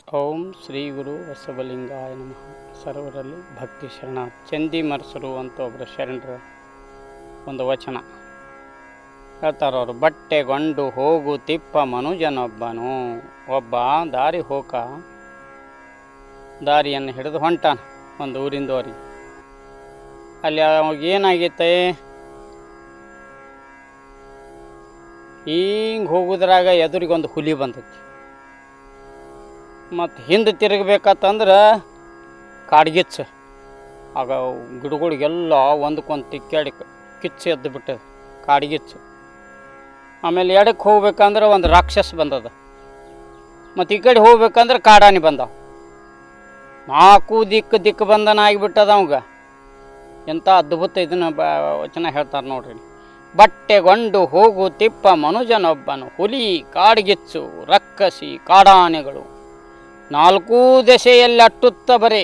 ಓಂ ಶ್ರೀ ಗುರು ಬಸವಲಿಂಗಾಯ ನಮಃ ಸರ್ವರಲ್ಲಿ ಭಕ್ತಿ ಶರಣ ಚಂದಿ ಮರಸರು ಅಂತ ಒಬ್ಬರು ಶರಣರ ಒಂದು ವಚನ ಹೇಳ್ತಾರೆ ಅವರು ಬಟ್ಟೆಗೊಂಡು ಹೋಗು ತಿಪ್ಪ ಮನುಜನೊಬ್ಬನು ಒಬ್ಬ ದಾರಿ ಹೋಕ ದಾರಿಯನ್ನು ಹಿಡಿದು ಹೊಂಟಾನ ಒಂದು ಊರಿಂದವರಿಗೆ ಅಲ್ಲಿ ಅವಾಗ ಏನಾಗೈತೆ ಹಿಂಗೆ ಹೋಗುದ್ರಾಗ ಎದುರಿಗೊಂದು ಹುಲಿ ಬಂದೈತಿ ಮತ್ತು ಹಿಂದೆ ತಿರುಗಬೇಕತ್ತಂದ್ರೆ ಕಾಡ್ಗಿಚ್ಚ ಆಗ ಗಿಡಗಳಿಗೆಲ್ಲ ಒಂದಕ್ಕೊಂದು ತಿಕ್ಕಾಡಿ ಕಿಚ್ಚು ಎದ್ದು ಬಿಟ್ಟದ ಕಾಡ್ಗಿಚ್ಚು ಆಮೇಲೆ ಎಡಕ್ಕೆ ಹೋಗ್ಬೇಕಂದ್ರೆ ಒಂದು ರಾಕ್ಷಸ ಬಂದದ ಮತ್ತು ಈ ಕಡೆ ಹೋಗ್ಬೇಕಂದ್ರೆ ಕಾಡಾನಿ ಬಂದವ ನಾಲ್ಕು ದಿಕ್ಕು ದಿಕ್ಕು ಬಂಧನ ಆಗಿಬಿಟ್ಟದ ಅವಂಗ ಎಂಥ ಅದ್ಭುತ ಇದನ್ನು ಬ ವಚನ ಹೇಳ್ತಾರೆ ನೋಡ್ರಿ ಬಟ್ಟೆಗೊಂಡು ಹೋಗು ತಿಪ್ಪ ಮನುಜನೊಬ್ಬನು ಹುಲಿ ಕಾಡ್ಗಿಚ್ಚು ರಕ್ಕಸಿ ಕಾಡಾನೆಗಳು ನಾಲ್ಕೂ ದೆಸೆಯಲ್ಲಿ ಅಟ್ಟುತ್ತ ಬರೆ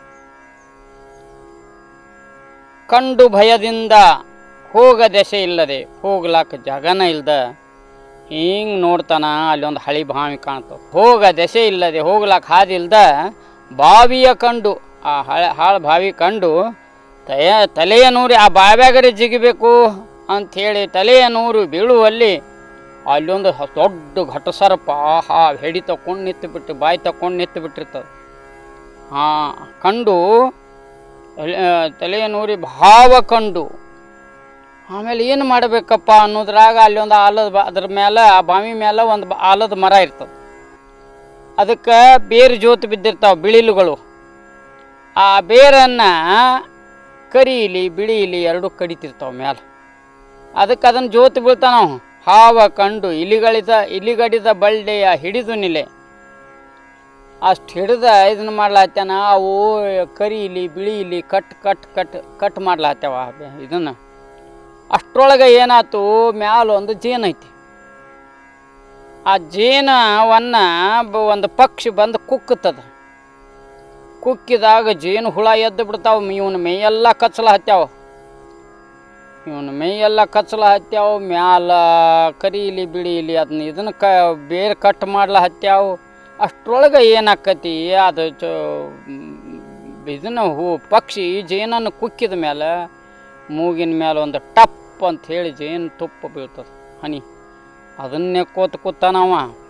ಕಂಡು ಭಯದಿಂದ ಹೋಗ ದೆಸೆ ಇಲ್ಲದೆ ಹೋಗ್ಲಾಕ ಜಾಗನ ಇಲ್ದ ಹಿಂಗೆ ನೋಡ್ತಾನ ಅಲ್ಲಿ ಒಂದು ಹಳಿ ಬಾವಿ ಕಾಣ್ತದೆ ಹೋಗ ದೆಸೆ ಇಲ್ಲದೆ ಹೋಗ್ಲಾಕ ಹಾದಿ ಇಲ್ದ ಬಾವಿಯ ಕಂಡು ಆ ಹಳ ಹಾಳು ಬಾವಿ ಕಂಡು ತಯ ತಲೆಯ ನೂರಿ ಆ ಬಾವ್ಯಾಗರೆ ಜಿಗಿಬೇಕು ಅಂಥೇಳಿ ತಲೆಯ ನೂರು ಬೀಳುವಲ್ಲಿ ಅಲ್ಲೊಂದು ಹ- ದೊಡ್ಡ ಘಟಸರ್ಪ ಆಹಾ ಹೆಡಿ ತಕೊಂಡು ನಿಂತು ಬಿಟ್ಟು ಬಾಯಿ ತಕೊಂಡು ನಿಂತು ಬಿಟ್ಟಿರ್ತದೆ ಹಾಂ ಕಂಡು ಎಲ್- ಆ, ತಲೆಯ ನೂರಿ ಭಾವ ಕಂಡು ಆಮೇಲೆ ಏನು ಮಾಡಬೇಕಪ್ಪ ಅನ್ನೋದ್ರಾಗ ಅಲ್ಲಿ ಒಂದು ಆಲದ ಬ ಅದ್ರ ಮೇಲೆ ಆ ಬಾವಿ ಮೇಲೆ ಒಂದು ಬ- ಆಲದ ಮರ ಇರ್ತದೆ ಅದಕ್ಕೆ ಬೇರು ಜೋತು ಬಿದ್ದಿರ್ತಾವೆ ಬಿಳಿಲುಗಳು ಆ ಬೇರನ್ನು ಕರೀಲಿ ಬಿಳಿಲಿ ಎರಡು ಕಡಿತಿರ್ತಾವೆ ಮೇಲೆ ಅದಕ್ಕೆ ಅದನ್ನು ಜೋತು ಬೀಳ್ತಾನ ಅವ. ಹಾವ ಕಂಡು ಇಲಿಗಳಿದ ಇಲಿಗಡಿದ ಬಳ್ಳಿಯ ಹಿಡಿದು ನಿಲೆ ಅಷ್ಟು ಹಿಡ್ದ ಇದನ್ನ ಮಾಡ್ಲಾತ್ಯಾನ ಅವು ಕರಿ ಇಲಿ ಬಿಳಿ ಇಲಿ ಕಟ್ ಕಟ್ ಕಟ್ ಕಟ್ ಮಾಡ್ಲಾತ್ಯಾವ ಇದನ್ನು ಅಷ್ಟ್ರೊಳಗೆ ಏನಾಯ್ತು ಮ್ಯಾಲ ಒಂದು ಜೇನು ಐತಿ ಆ ಜೇನವನ್ನ ಬ- ಒಂದು ಪಕ್ಷಿ ಬಂದು ಕುಕ್ಕುತ್ತದ ಕುಕ್ಕಿದಾಗ ಜೇನು ಹುಳ ಎದ್ದು ಬಿಡ್ತಾವ ಇವನ ಮೈಯೆಲ್ಲ ಕಚ್ಚಲ ಹತ್ಯಾವ ಇವನು ಮೈಯೆಲ್ಲ ಕಚ್ಚಲ ಹತ್ಯಾವ ಮ್ಯಾಲ ಕರೀಲಿ ಬಿಳಿಲಿ ಅದನ್ನ ಇದನ್ನ ಕ ಬೇರೆ ಕಟ್ ಮಾಡ್ಲ ಹತ್ಯಾವ ಅಷ್ಟ್ರೊಳಗೆ ಏನಾಕತಿ ಅದು ಚ ಇದನ್ನು ಹೂ ಪಕ್ಷಿ ಜೇನನ್ನು ಕುಕ್ಕಿದ ಮೇಲೆ ಮೂಗಿನ ಮೇಲೆ ಒಂದು ಟಪ್ ಅಂತ ಹೇಳಿ ಜೇನು ತುಪ್ಪ ಬೀಳ್ತದೆ ಹನಿ ಅದನ್ನೇ ಕೋತ್ ಕೂತಾನವ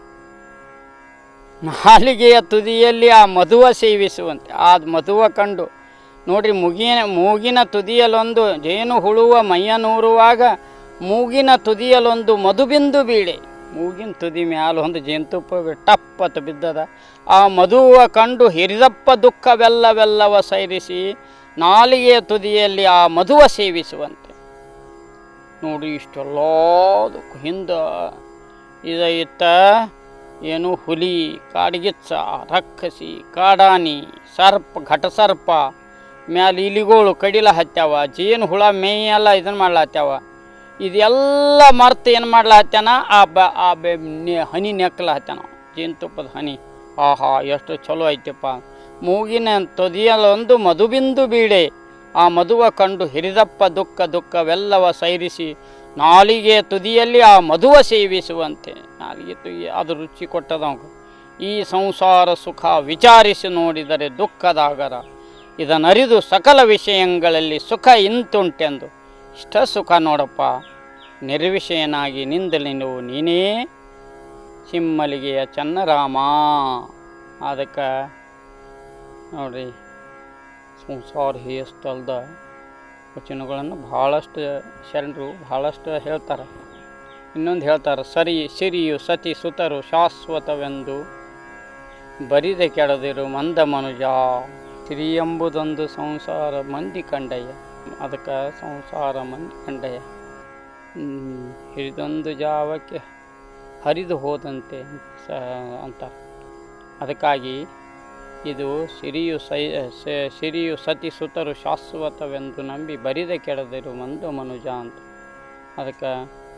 ನಾಲಿಗೆಯ ತುದಿಯಲ್ಲಿ ಆ ಮಧುವ ಸೇವಿಸುವಂತೆ ಆ ಮಧುವ ಕಂಡು ನೋಡ್ರಿ ಮುಗಿನ ಮೂಗಿನ ತುದಿಯಲ್ಲೊಂದು ಜೇನು ಹುಳುವ ಮೈಯನೂರುವಾಗ ಮೂಗಿನ ತುದಿಯಲ್ಲೊಂದು ಮಧುಬಿಂದು ಬೀಳೆ ಮೂಗಿನ ತುದಿ ಮ್ಯಾಲ ಒಂದು ಜೇನುತುಪ್ಪ ಬಿ- ಟಪ್ ಅಂತ ಬಿದ್ದದ ಆ ಮಧುವ ಕಂಡು ಹಿರಿದಪ್ಪ ದುಃಖವೆಲ್ಲವೆಲ್ಲವ ಸೈರಿಸಿ ನಾಲಿಗೆಯ ತುದಿಯಲ್ಲಿ ಆ ಮಧುವ ಸೇವಿಸುವಂತೆ ನೋಡಿ ಇಷ್ಟೆಲ್ಲದು ಹಿಂದೆ ಇದ ಇತ್ತ ಏನು ಹುಲಿ ಕಾಡ್ಗಿಚ್ಚ ರಕ್ಕಸಿ ಕಾಡಾನಿ ಸರ್ಪ ಘಟಸರ್ಪ ಮ್ಯಾಲ ಇಲಿಗಳು ಕಡಿಲ ಹತ್ಯಾವ ಜೇನು ಹುಳ ಮೇಯೆಲ್ಲ ಇದನ್ನು ಮಾಡ್ಲಾತ್ಯಾವ ಇದೆಲ್ಲ ಮರ್ತು ಏನು ಮಾಡ್ಲಾತ್ಯಾನ ಆ ಬ ಆ ಬೆ ನೆ- ಹನಿ ನೆಕ್ಕಲ ಹತ್ಯಾನ ಜೇನುತುಪ್ಪದ ಹನಿ ಆಹಾ ಎಷ್ಟು ಚಲೋ ಐತೆಪ್ಪ ಮೂಗಿನ ತೊದಿಯಲೊಂದು ಮಧುಬಿಂದು ಬೀಡೆ ಆ ಮಧುವ ಕಂಡು ಹಿರಿದಪ್ಪ ದುಃಖ ದುಃಖವೆಲ್ಲವ ಸೈರಿಸಿ ನಾಲಿಗೆ ತುದಿಯಲ್ಲಿ ಆ ಮಧುವ ಸೇವಿಸುವಂತೆ ನಾಲಿಗೆ ತುದಿ ಅದು ರುಚಿ ಕೊಟ್ಟದವ ಈ ಸಂಸಾರ ಸುಖ ವಿಚಾರಿಸಿ ನೋಡಿದರೆ ದುಃಖದಾಗರ ಇದನ್ನರಿದು ಸಕಲ ವಿಷಯಗಳಲ್ಲಿ ಸುಖ ಇಂತುಂಟೆಂದು ಇಷ್ಟ ಸುಖ ನೋಡಪ್ಪ ನಿರ್ವಿಷಯನಾಗಿ ನಿಂದಲಿನು ನೀನೇ ಸಿಮ್ಮಲಿಗೆಯ ಚನ್ನರಾಮ ಅದಕ್ಕೆ ನೋಡ್ರಿ ಸಂಸಾರ ಹೇಸ್ತಲ್ದ ವಚನಗಳನ್ನು ಭಾಳಷ್ಟು ಶರಣರು ಭಾಳಷ್ಟು ಹೇಳ್ತಾರೆ ಇನ್ನೊಂದು ಹೇಳ್ತಾರೆ ಸರಿ ಸಿರಿಯು ಸತಿ ಸುತರು ಶಾಶ್ವತವೆಂದು ಬರಿದೆ ಕೆಡದಿರು ಮಂದ ಮನುಜ ಸಿರಿ ಎಂಬುದೊಂದು ಸಂಸಾರ ಮಂದಿ ಕಂಡಯ್ಯ ಅದಕ್ಕೆ ಸಂಸಾರ ಮಂದಿ ಕಂಡಯ್ಯ ಹ್ಮ್, ಹಿರಿದೊಂದು ಜಾವಕ್ಕೆ ಹರಿದು ಹೋದಂತೆ ಸ ಅಂತ ಅದಕ್ಕಾಗಿ ಇದು ಸಿರಿಯು ಸೈ ಸ- ಸಿರಿಯು ಸತಿ ಸುತರು ಶಾಶ್ವತವೆಂದು ನಂಬಿ ಬರಿದೆ ಕೆಡದಿರು ಮಂದು ಮನುಜ ಅಂತ ಅದಕ್ಕೆ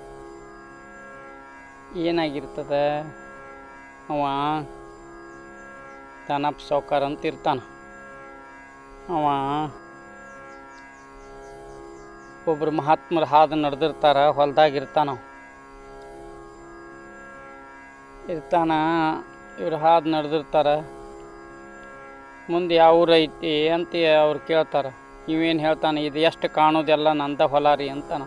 ಏನಾಗಿರ್ತದೆ ಅವ ತನಪ್ ಸೌಕರ್ ಅಂತ ಇರ್ತಾನ ಅವ ಒಬ್ರು ಮಹಾತ್ಮರ ಹಾದು ನಡೆದಿರ್ತಾರ ಹೊಲ್ದಾಗ ಇರ್ತಾನ ಅವ. ಇರ್ತಾನ ಇವ್ರು ಹಾದು ನಡೆದಿರ್ತಾರ ಮುಂದೆ ಯಾವ ಊರು ಐತಿ ಅಂತ ಅವ್ರು ಕೇಳ್ತಾರೆ ಇವೇನು ಹೇಳ್ತಾನೆ ಇದು ಎಷ್ಟು ಕಾಣೋದೆಲ್ಲ ನಂದ ಹೊಲ ರೀ ಅಂತಾನ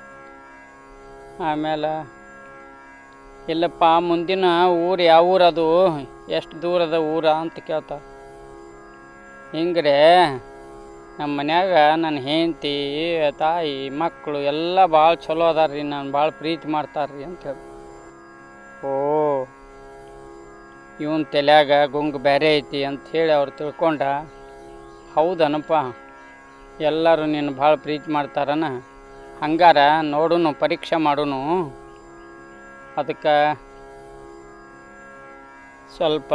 ಆಮೇಲೆ ಇಲ್ಲಪ್ಪ ಮುಂದಿನ ಊರು ಯಾವ ಊರದು ಎಷ್ಟು ದೂರದ ಊರ ಅಂತ ಕೇಳ್ತಾರೆ ಹಿಂಗ್ರೆ ನಮ್ಮ ಮನ್ಯಾಗ ನನ್ನ ಹೆಂಡತಿ ತಾಯಿ ಮಕ್ಕಳು ಎಲ್ಲ ಭಾಳ ಚಲೋ ಅದಾರ ರೀ ನಾನು ಭಾಳ ಪ್ರೀತಿ ಮಾಡ್ತಾರ್ರಿ ಅಂತ ಹೇಳಿ ಓ ಇವನ್ ತಲ್ಯಾಗ ಗುಂಗ್ ಬೇರೆ ಐತಿ ಅಂತ ಹೇಳಿ ಅವ್ರು ತಿಳ್ಕೊಂಡ ಹೌದನಪ್ಪ ಎಲ್ಲರೂ ನಿನ್ನ ಭಾಳ ಪ್ರೀತಿ ಮಾಡ್ತಾರನ ಹಂಗಾರ ನೋಡುನು ಪರೀಕ್ಷೆ ಮಾಡುನು ಅದಕ್ಕೆ ಸ್ವಲ್ಪ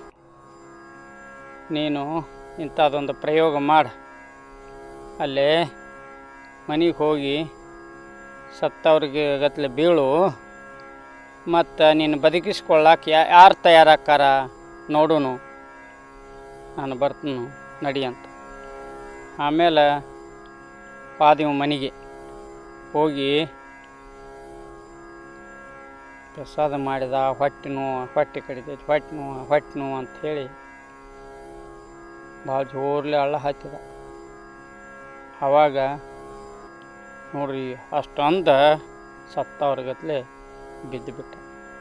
ನೀನು ಇಂಥದ್ದೊಂದು ಪ್ರಯೋಗ ಮಾಡು ಅಲ್ಲೇ ಮನೆಗೆ ಹೋಗಿ ಸತ್ತವ್ರಿಗೆ ಗತ್ಲೆ ಬೀಳು ಮತ್ತು ನೀನು ಬದುಕಿಸ್ಕೊಳ್ಳಾಕ ಯಾರು ತಯಾರಾಕಾರ ನೋಡುನು ನಾನು ಬರ್ತೀನಿ ನಡಿ ಅಂತ ಆಮೇಲೆ ಪಾದಿವ ಮನೆಗೆ ಹೋಗಿ ಪ್ರಸಾದ ಮಾಡಿದ ಹೊಟ್ಟೆ ನೋವು ಹೊಟ್ಟೆ ಕಡಿತೈತಿ ಹೊಟ್ಟೆ ನೋವು ಹೊಟ್ಟೆ ನೋವು ಅಂತ ಹೇಳಿ ಭಾಳ ಜೋರ್ಲೆ ಹಳ್ಳ ಹತ್ತಿದ ಆವಾಗ ನೋಡ್ರಿ ಅಷ್ಟೊಂದ ಸತ್ತವ್ರಿಗತ್ಲೆ ಬಿದ್ದು ಬಿಟ್ಟ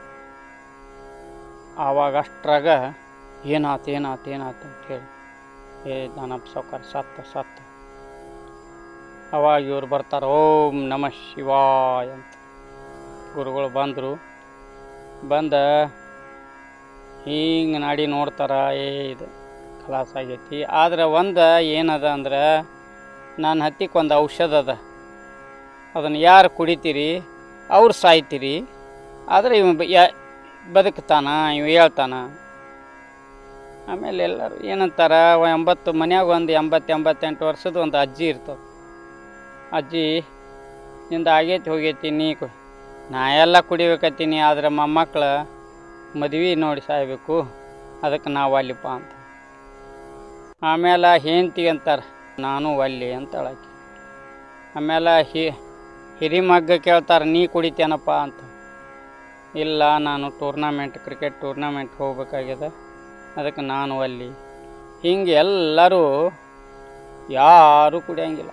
ಆವಾಗ ಅಷ್ಟ್ರಾಗ ಏನಾತು ಏನಾತು ಏನಾತು ಅಂತ ಹೇಳಿ ಏ ನಾನಪ್ಪ ಸಾವ್ಕಾರ ಸತ್ತ ಸತ್ತ ಅವಾಗ ಇವ್ರು ಬರ್ತಾರೆ ಓಂ ನಮಃ ಶಿವಾಯ ಅಂತ ಗುರುಗಳು ಬಂದರು ಬಂದ ಹಿಂಗೆ ನಾಡಿ ನೋಡ್ತಾರ ಏ ಇದು ಖಲಾಸ್ ಆಗೈತಿ ಆದ್ರೆ ಒಂದು ಏನದ ಅಂದ್ರೆ ನನ್ನ ಹತ್ತಿಕ್ಕೆ ಒಂದು ಔಷಧ ಅದ ಅದನ್ನು ಯಾರು ಕುಡಿತೀರಿ ಅವ್ರು ಸಾಯ್ತೀರಿ ಆದರೆ ಇವ ಬ- ಯಾ ಬದುಕ್ತಾನ ಇವ ಹೇಳ್ತಾನ ಆಮೇಲೆ ಎಲ್ಲರೂ ಏನಂತಾರ ಅವ ಎಂಬತ್ತು ಮನ್ಯಾಗ ಒಂದು ಎಂಬತ್ತು ಎಂಬತ್ತೆಂಟು ವರ್ಷದ ಒಂದು ಅಜ್ಜಿ ಇರ್ತದೆ ಅಜ್ಜಿ ನಿಂದ ಆಗೈತಿ ಹೋಗೈತಿ ನೀ ಕು ನಾ ಎಲ್ಲ ಕುಡಿಬೇಕತ್ತೀನಿ ಆದ್ರೆ ಮೊಮ್ಮಕ್ಳು ಮದ್ವೆ ನೋಡಿ ಸಾಯ್ಬೇಕು ಅದಕ್ಕೆ ನಾವು ಅಲ್ಲಿಪ್ಪ ಅಂತ ಆಮೇಲೆ ಹೆಂಡ್ತಿ ಅಂತಾರೆ ನಾನು ಒಲ್ಲಿ ಅಂತ ಹೇಳಕ್ಕೆ ಆಮೇಲೆ ಹಿ ಹಿರಿಮಗ್ಗ ಕೇಳ್ತಾರೆ ನೀ ಕುಡಿತೇನಪ್ಪ ಅಂತ ಇಲ್ಲ ನಾನು ಟೂರ್ನಾಮೆಂಟ್ ಕ್ರಿಕೆಟ್ ಟೂರ್ನಾಮೆಂಟ್ ಹೋಗ್ಬೇಕಾಗ್ಯದ ಅದಕ್ಕೆ ನಾನು ಅಲ್ಲಿ ಹಿಂಗೆ ಎಲ್ಲರೂ ಯಾರೂ ಕುಡಿಯಂಗಿಲ್ಲ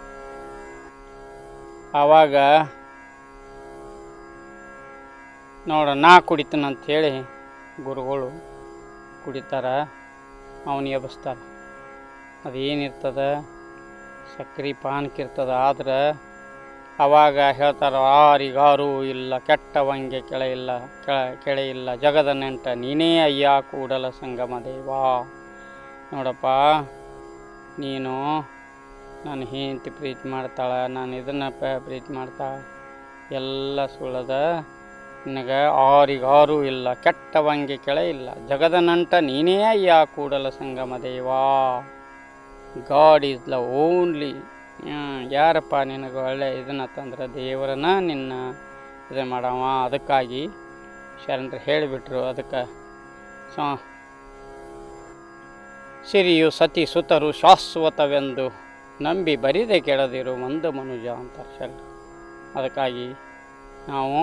ಆವಾಗ ನೋಡ ನಾ ಕುಡಿತೀನಿ ಅಂಥೇಳಿ ಗುರುಗಳು ಕುಡಿತಾರ ಅವನು ಎಬ್ಬಿಸ್ತಾರೆ ಅದೇನಿರ್ತದ ಸಕ್ರೆ ಪಾನಕ ಇರ್ತದ ಆದ್ರೆ ಅವಾಗ ಹೇಳ್ತಾರೆ ಆರಿಗಾರು ಇಲ್ಲ ಕೆಟ್ಟವಂಗೆ ಕೆಳ ಇಲ್ಲ ಕೆಳ ಕೆಳೆ ಇಲ್ಲ ಜಗದ ನೆಂಟ ನೀನೇ ಅಯ್ಯ ಕೂಡಲ ಸಂಗಮ ದೇವಾ ನೋಡಪ್ಪ ನೀನು ನನ್ನ ಹೆಂಡತಿ ಪ್ರೀತಿ ಮಾಡ್ತಾಳೆ ನಾನು ಇದನ್ನು ಪ ಪ್ರೀತಿ ಮಾಡ್ತಾಳೆ ಎಲ್ಲ ಸುಳ್ಳದ ನಿನಗೆ ಆರಿಗಾರು ಇಲ್ಲ ಕೆಟ್ಟವಂಗೆ ಕೆಳೆ ಇಲ್ಲ ಜಗದ ನಂಟ ನೀನೇ ಅಯ್ಯ ಕೂಡಲ ಸಂಗಮ ದೇವಾ ಗಾಡ್ ಈಸ್ ದ ಓನ್ಲಿ ಯಾರಪ್ಪ ನಿನಗೆ ಒಳ್ಳೆ ಇದನ್ನ ತಂದ್ರೆ ದೇವರನ್ನ ನಿನ್ನ ಇದು ಮಾಡವ ಅದಕ್ಕಾಗಿ ಶರಣರು ಹೇಳಿಬಿಟ್ರು ಅದಕ್ಕೆ ಸೊ ಸಿರಿಯು ಸತಿ ಸುತರು ಶಾಶ್ವತವೆಂದು ನಂಬಿ ಬರಿದೆ ಕೆಡದಿರು ಮಂದ ಮನುಜ ಅಂತಾರೆ ಶರಣರು ಅದಕ್ಕಾಗಿ ನಾವು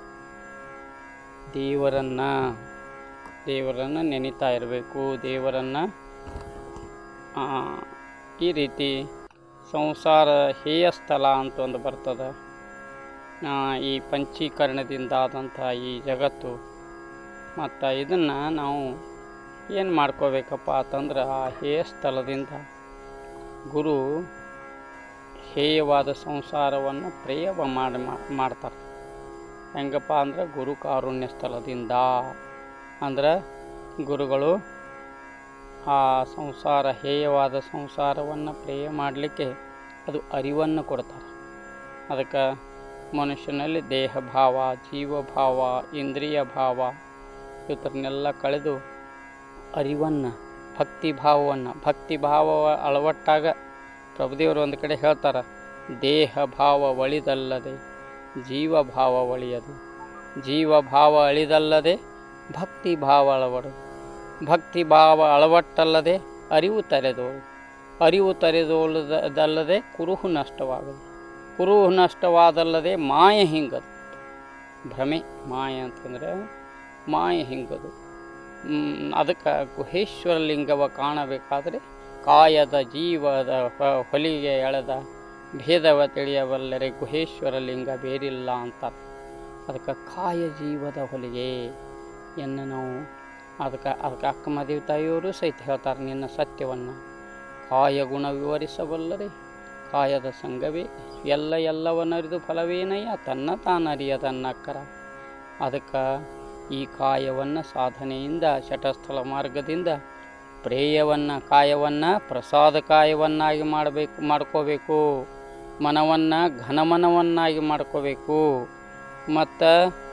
ದೇವರನ್ನು ದೇವರನ್ನು ನೆನೀತಾ ಇರಬೇಕು ದೇವರನ್ನು ಆ, ಈ ರೀತಿ ಸಂಸಾರ ಹೇಯ ಸ್ಥಳ ಅಂತ ಒಂದು ಬರ್ತದೆ ಆ, ಈ ಪಂಚೀಕರಣದಿಂದ ಆದಂಥ ಈ ಜಗತ್ತು ಮತ್ತು ಇದನ್ನು ನಾವು ಏನು ಮಾಡ್ಕೋಬೇಕಪ್ಪ ಅಂತಂದ್ರೆ ಆ ಹೇಯ ಸ್ಥಳದಿಂದ ಗುರು ಹೇಯವಾದ ಸಂಸಾರವನ್ನು ಪ್ರಯೋಗ ಮಾಡಿ ಮಾಡ್ತಾರೆ ಹೆಂಗಪ್ಪ ಅಂದ್ರೆ ಗುರು ಕಾರುಣ್ಯ ಸ್ಥಳದಿಂದ ಅಂದ್ರೆ ಗುರುಗಳು ಆ ಸಂಸಾರ ಹೇಯವಾದ ಸಂಸಾರವನ್ನು ಪ್ರೇಯ ಮಾಡಲಿಕ್ಕೆ ಅದು ಅರಿವನ್ನು ಕೊಡ್ತಾರೆ ಅದಕ್ಕೆ ಮನುಷ್ಯನಲ್ಲಿ ದೇಹ ಭಾವ ಜೀವಭಾವ ಇಂದ್ರಿಯ ಭಾವ ಇವತ್ತನ್ನೆಲ್ಲ ಕಳೆದು ಅರಿವನ್ನು ಭಕ್ತಿ ಭಾವವನ್ನು ಭಕ್ತಿ ಭಾವ ಅಳವಟ್ಟಾಗ ಪ್ರಭುದೇವರು ಒಂದು ಕಡೆ ಹೇಳ್ತಾರೆ ದೇಹ ಭಾವ ಒಳಿದಲ್ಲದೆ ಜೀವಭಾವ ಒಳಿಯದು ಜೀವಭಾವ ಅಳಿದಲ್ಲದೆ ಭಕ್ತಿ ಭಾವ ಅಳವಡು ಭಕ್ತಿ ಭಾವ ಅಳವಟ್ಟಲ್ಲದೆ ಅರಿವು ತೆರೆದೋಳು ಅರಿವು ತೆರೆದೋಳದಲ್ಲದೆ ಕುರುಹು ನಷ್ಟವಾಗದು ಕುರುಹು ನಷ್ಟವಾದಲ್ಲದೆ ಮಾಯ ಹಿಂಗದು ಭ್ರಮೆ ಮಾಯ ಅಂತಂದರೆ ಮಾಯ ಹಿಂಗದು ಅದಕ್ಕೆ ಗುಹೇಶ್ವರ ಲಿಂಗವ ಕಾಣಬೇಕಾದರೆ ಕಾಯದ ಜೀವದ ಹೊ- ಹೊಲಿಗೆ ಎಳೆದ ಭೇದವ ತಿಳಿಯಬಲ್ಲರೆ ಗುಹೇಶ್ವರ ಲಿಂಗ ಬೇರಿಲ್ಲ ಅಂತಾರೆ ಅದಕ್ಕೆ ಕಾಯ ಜೀವದ ಹೊಲಿಗೆ ಎನ್ನು ನಾವು ಅದಕ್ಕೆ ಅದಕ್ಕೆ ಅಕ್ಕ ಮದುವೆ ತಾಯಿಯವರು ಸಹಿತ ಹೇಳ್ತಾರೆ ನಿನ್ನ ಸತ್ಯವನ್ನು ಕಾಯ ಗುಣ ವಿವರಿಸಬಲ್ಲರೆ ಕಾಯದ ಸಂಘವೇ ಎಲ್ಲ ಎಲ್ಲವನ್ನರಿದು ಫಲವೇನಯ್ಯ ತನ್ನ ತಾನರಿಯದನ್ನಕ್ಕರ ಅದಕ್ಕೆ ಈ ಕಾಯವನ್ನು ಸಾಧನೆಯಿಂದ ಶಟಸ್ಥಲ ಮಾರ್ಗದಿಂದ ಪ್ರೇಯವನ್ನು ಕಾಯವನ್ನು ಪ್ರಸಾದ ಕಾಯವನ್ನಾಗಿ ಮಾಡಬೇಕು ಮಾಡ್ಕೋಬೇಕು ಮನವನ್ನು ಘನಮನವನ್ನಾಗಿ ಮಾಡ್ಕೋಬೇಕು ಮತ್ತು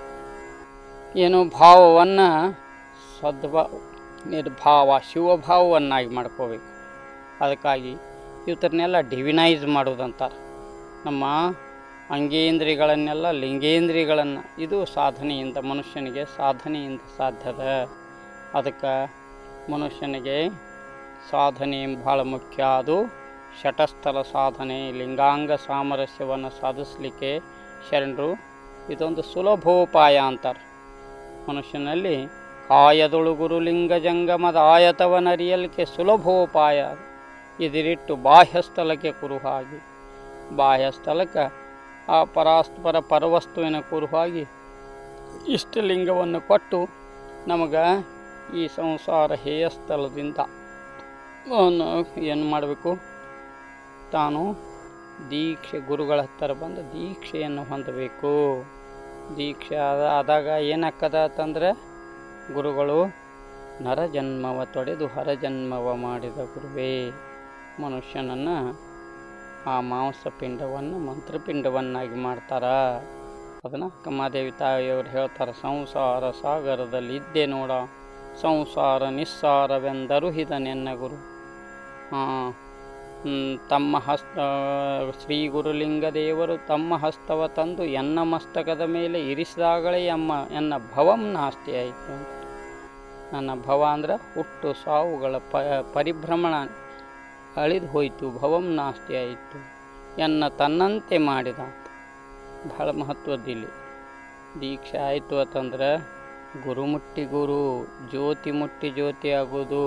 ಏನು ಭಾವವನ್ನು ಸದ್ಭಾವ ನಿರ್ಭಾವ ಶಿವಭಾವವನ್ನಾಗಿ ಮಾಡ್ಕೋಬೇಕು ಅದಕ್ಕಾಗಿ ಇವತ್ತನ್ನೆಲ್ಲ ಡಿವಿನೈಸ್ ಮಾಡೋದಂತಾರೆ ನಮ್ಮ ಅಂಗೇಂದ್ರಿಯಗಳನ್ನೆಲ್ಲ ಲಿಂಗೇಂದ್ರಿಯಗಳನ್ನು ಇದು ಸಾಧನೆಯಿಂದ ಮನುಷ್ಯನಿಗೆ ಸಾಧನೆಯಿಂದ ಸಾಧ್ಯದ ಅದಕ್ಕೆ ಮನುಷ್ಯನಿಗೆ ಸಾಧನೆ ಭಾಳ ಮುಖ್ಯ ಅದು ಶಟಸ್ಥಲ ಸಾಧನೆ ಲಿಂಗಾಂಗ ಸಾಮರಸ್ಯವನ್ನು ಸಾಧಿಸಲಿಕ್ಕೆ ಶರಣರು ಇದೊಂದು ಸುಲಭೋಪಾಯ ಅಂತಾರೆ ಮನುಷ್ಯನಲ್ಲಿ ಕಾಯದೊಳುಗುರು ಲಿಂಗ ಜಂಗಮದ ಆಯತವನರಿಯಲಿಕ್ಕೆ ಸುಲಭೋಪಾಯ ಇದಿರಿಟ್ಟು ಬಾಹ್ಯಸ್ಥಳಕ್ಕೆ ಕುರುಹಾಗಿ ಬಾಹ್ಯಸ್ಥಳಕ್ಕೆ ಆ ಪರಾಸ್ಪರ ಪರವಸ್ತುವಿನ ಕುರುಹಾಗಿ ಇಷ್ಟಲಿಂಗವನ್ನು ಕೊಟ್ಟು ನಮಗೆ ಈ ಸಂಸಾರ ಹೇಯ ಸ್ಥಳದಿಂದ ಅವನು ಏನು ಮಾಡಬೇಕು ತಾನು ದೀಕ್ಷೆ ಗುರುಗಳ ಹತ್ತಿರ ಬಂದು ದೀಕ್ಷೆಯನ್ನು ಹೊಂದಬೇಕು ದೀಕ್ಷೆ ಆದ ಆದಾಗ ಏನಾಗ್ತದ ಅಂತಂದ್ರೆ ಗುರುಗಳು ನರಜನ್ಮವ ತೊಡೆದು ಹರಜನ್ಮವ ಮಾಡಿದ ಗುರುವೇ ಮನುಷ್ಯನನ್ನು ಆ ಮಾಂಸಪಿಂಡವನ್ನು ಮಂತ್ರಪಿಂಡವನ್ನಾಗಿ ಮಾಡ್ತಾರ ಅದನ್ನು ಕಮಾದೇವಿ ತಾಯಿಯವರು ಹೇಳ್ತಾರೆ ಸಂಸಾರ ಸಾಗರದಲ್ಲಿ ಇದ್ದೆ ನೋಡ ಸಂಸಾರ ನಿಸ್ಸಾರವೆಂದರು ಹಿದನೆನ್ನ ಗುರು ಹಾಂ ತಮ್ಮ ಹಸ್ತ ಶ್ರೀ ಗುರುಲಿಂಗ ದೇವರು ತಮ್ಮ ಹಸ್ತವ ತಂದು ಎನ್ನ ಮಸ್ತಕದ ಮೇಲೆ ಇರಿಸಿದಾಗಲೇ ಎಮ್ಮ ಎನ್ನ ಭವಂ ನಾಸ್ತಿ ಆಯಿತು ನನ್ನ ಭವ ಅಂದ್ರೆ ಹುಟ್ಟು ಸಾವುಗಳ ಪ ಪರಿಭ್ರಮಣ ಅಳಿದು ಹೋಯಿತು ಭವಂ ನಾಸ್ತಿ ಆಯಿತು ಎನ್ನ ತನ್ನಂತೆ ಮಾಡಿದ ಬಹಳ ಮಹತ್ವದ್ದಿಲ್ಲಿ ದೀಕ್ಷೆ ಆಯಿತು ಅಂತಂದ್ರೆ ಗುರು ಮುಟ್ಟಿ ಗುರು ಜ್ಯೋತಿ ಮುಟ್ಟಿ ಜ್ಯೋತಿ ಆಗೋದು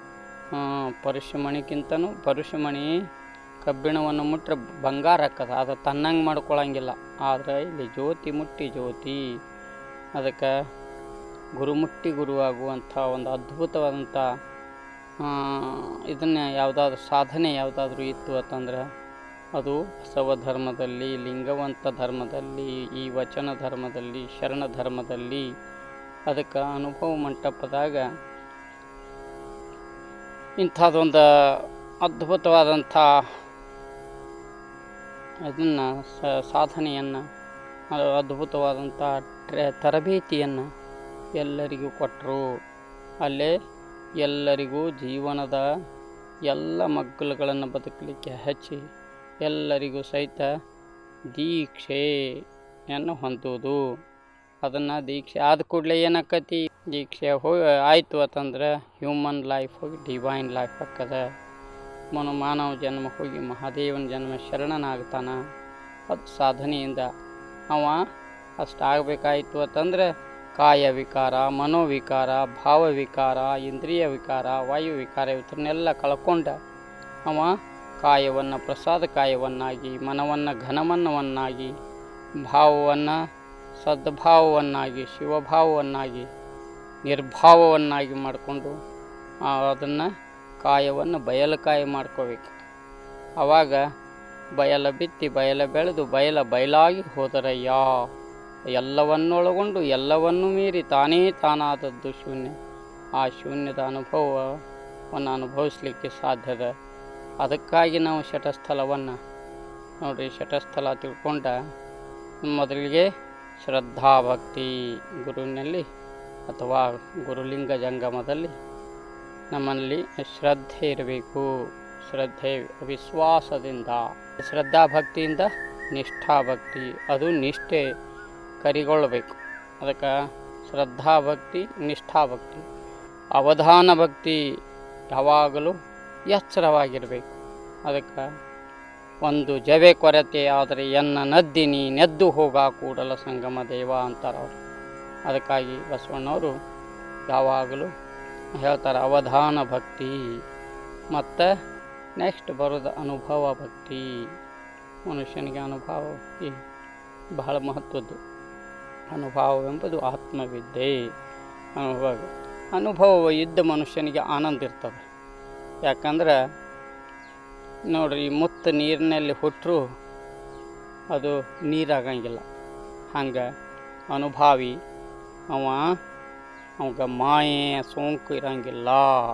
ಪರಶುಮಣಿಗಿಂತನೂ ಪರಶುಮಣಿ ಕಬ್ಬಿಣವನ್ನು ಮುಟ್ರೆ ಬಂಗಾರ ಹಾಕದ ಅದು ತನ್ನಂಗೆ ಮಾಡ್ಕೊಳಂಗಿಲ್ಲ ಆದರೆ ಇಲ್ಲಿ ಜ್ಯೋತಿ ಮುಟ್ಟಿ ಜ್ಯೋತಿ ಅದಕ್ಕೆ ಗುರುಮುಟ್ಟಿ ಗುರು ಆಗುವಂಥ ಒಂದು ಅದ್ಭುತವಾದಂಥ ಇದನ್ನು ಯಾವುದಾದ್ರೂ ಸಾಧನೆ ಯಾವುದಾದ್ರೂ ಇತ್ತು ಅಂತಂದ್ರೆ ಅದು ಬಸವ ಧರ್ಮದಲ್ಲಿ ಲಿಂಗವಂತ ಧರ್ಮದಲ್ಲಿ ಈ ವಚನ ಧರ್ಮದಲ್ಲಿ ಶರಣ ಧರ್ಮದಲ್ಲಿ ಅದಕ್ಕೆ ಅನುಭವ ಮಂಟಪದಾಗ ಇಂಥದ್ದೊಂದು ಅದ್ಭುತವಾದಂಥ ಇದನ್ನು ಸಾಧನೆಯನ್ನು ಅದ್ಭುತವಾದಂಥ ಟ್ರೆ ತರಬೇತಿಯನ್ನು ಎಲ್ಲರಿಗೂ ಕೊಟ್ಟರು ಅಲ್ಲೇ ಎಲ್ಲರಿಗೂ ಜೀವನದ ಎಲ್ಲ ಮಗ್ಗಲುಗಳನ್ನು ಬದುಕಲಿಕ್ಕೆ ಹಚ್ಚಿ ಎಲ್ಲರಿಗೂ ಸಹಿತ ದೀಕ್ಷೆಯನ್ನು ಹೊಂದುವುದು ಅದನ್ನು ದೀಕ್ಷೆ ಆದ ಕೂಡಲೇ ಏನಾಕತಿ ದೀಕ್ಷೆ ಹೋಗಿ ಆಯಿತು ಅಂತಂದ್ರೆ ಹ್ಯೂಮನ್ ಲೈಫ್ ಹೋಗಿ ಡಿವೈನ್ ಲೈಫ್ ಆಕ್ಕದ ಮನು ಮಾನವ ಜನ್ಮ ಹೋಗಿ ಮಹಾದೇವನ ಜನ್ಮ ಶರಣನಾಗ್ತಾನ ಅದು ಸಾಧನೆಯಿಂದ ಅವ ಅಷ್ಟಾಗಬೇಕಾಯಿತು ಅಂತಂದ್ರೆ ಕಾಯ ವಿಕಾರ ಮನೋವಿಕಾರ ಭಾವವಿಕಾರ ಇಂದ್ರಿಯ ವಿಕಾರ ವಾಯು ವಿಕಾರ ಇವತ್ತನ್ನೆಲ್ಲ ಕಳ್ಕೊಂಡ ಅವ ಕಾಯವನ್ನು ಪ್ರಸಾದ ಕಾಯವನ್ನಾಗಿ ಮನವನ್ನು ಘನಮನ್ನವನ್ನಾಗಿ ಭಾವವನ್ನು ಸದ್ಭಾವವನ್ನಾಗಿ ಶಿವಭಾವವನ್ನಾಗಿ ನಿರ್ಭಾವವನ್ನಾಗಿ ಮಾಡಿಕೊಂಡು ಅದನ್ನು ಕಾಯವನ್ನು ಬಯಲಕಾಯಿ ಮಾಡ್ಕೋಬೇಕು ಆವಾಗ ಬಯಲ ಬಿತ್ತಿ ಬಯಲ ಬೆಳೆದು ಬಯಲ ಬಯಲಾಗಿ ಹೋದರಯ್ಯ ಎಲ್ಲವನ್ನೊಳಗೊಂಡು ಎಲ್ಲವನ್ನೂ ಮೀರಿ ತಾನೇ ತಾನಾದದ್ದು ಶೂನ್ಯ ಆ ಶೂನ್ಯದ ಅನುಭವವನ್ನು ಅನುಭವಿಸ್ಲಿಕ್ಕೆ ಸಾಧ್ಯದ ಅದಕ್ಕಾಗಿ ನಾವು ಶಟಸ್ಥಲವನ್ನು ನೋಡಿರಿ ಶಟಸ್ಥಲ ತಿಳ್ಕೊಂಡ ಮೊದಲಿಗೆ ಶ್ರದ್ಧಾಭಕ್ತಿ ಗುರುವಿನಲ್ಲಿ ಅಥವಾ ಗುರುಲಿಂಗ ಜಂಗಮದಲ್ಲಿ ನಮ್ಮಲ್ಲಿ ಶ್ರದ್ಧೆ ಇರಬೇಕು ಶ್ರದ್ಧೆ ವಿಶ್ವಾಸದಿಂದ ಶ್ರದ್ಧಾಭಕ್ತಿಯಿಂದ ನಿಷ್ಠಾಭಕ್ತಿ ಅದು ನಿಷ್ಠೆ ಕರಿಗೊಳ್ಳಬೇಕು ಅದಕ್ಕೆ ಶ್ರದ್ಧಾಭಕ್ತಿ ನಿಷ್ಠಾಭಕ್ತಿ ಅವಧಾನ ಭಕ್ತಿ ಯಾವಾಗಲೂ ಎಚ್ಚರವಾಗಿರಬೇಕು ಅದಕ್ಕೆ ಒಂದು ಜವೆ ಕೊರತೆ ಆದರೆ ಎನ್ನ ನದ್ದಿನಿ ನೆದ್ದು ಹೋಗ ಕೂಡಲ ಸಂಗಮ ದೇವ ಅಂತಾರೆ ಅವರು ಅದಕ್ಕಾಗಿ ಬಸವಣ್ಣವರು ಯಾವಾಗಲೂ ಹೇಳ್ತಾರೆ ಅವಧಾನ ಭಕ್ತಿ ಮತ್ತು ನೆಕ್ಸ್ಟ್ ಬರೋದು ಅನುಭವ ಭಕ್ತಿ ಮನುಷ್ಯನಿಗೆ ಅನುಭವ ಭಕ್ತಿ ಬಹಳ ಮಹತ್ವದ್ದು ಅನುಭವವೆಂಬುದು ಆತ್ಮವಿದ್ಯೆ ಅನುಭವ ಅನುಭವ ಇದ್ದ ಮನುಷ್ಯನಿಗೆ ಆನಂದ ಇರ್ತದೆ ಯಾಕಂದ್ರೆ ನೋಡ್ರಿ ಮುತ್ತು ನೀರಿನಲ್ಲಿ ಹುಟ್ಟರು ಅದು ನೀರಾಗಂಗಿಲ್ಲ ಹಂಗೆ ಅನುಭಾವಿ ಅವ ಅವಾಗ ಮಾಯೆ ಸೋಂಕು ಇರಂಗಿಲ್ಲ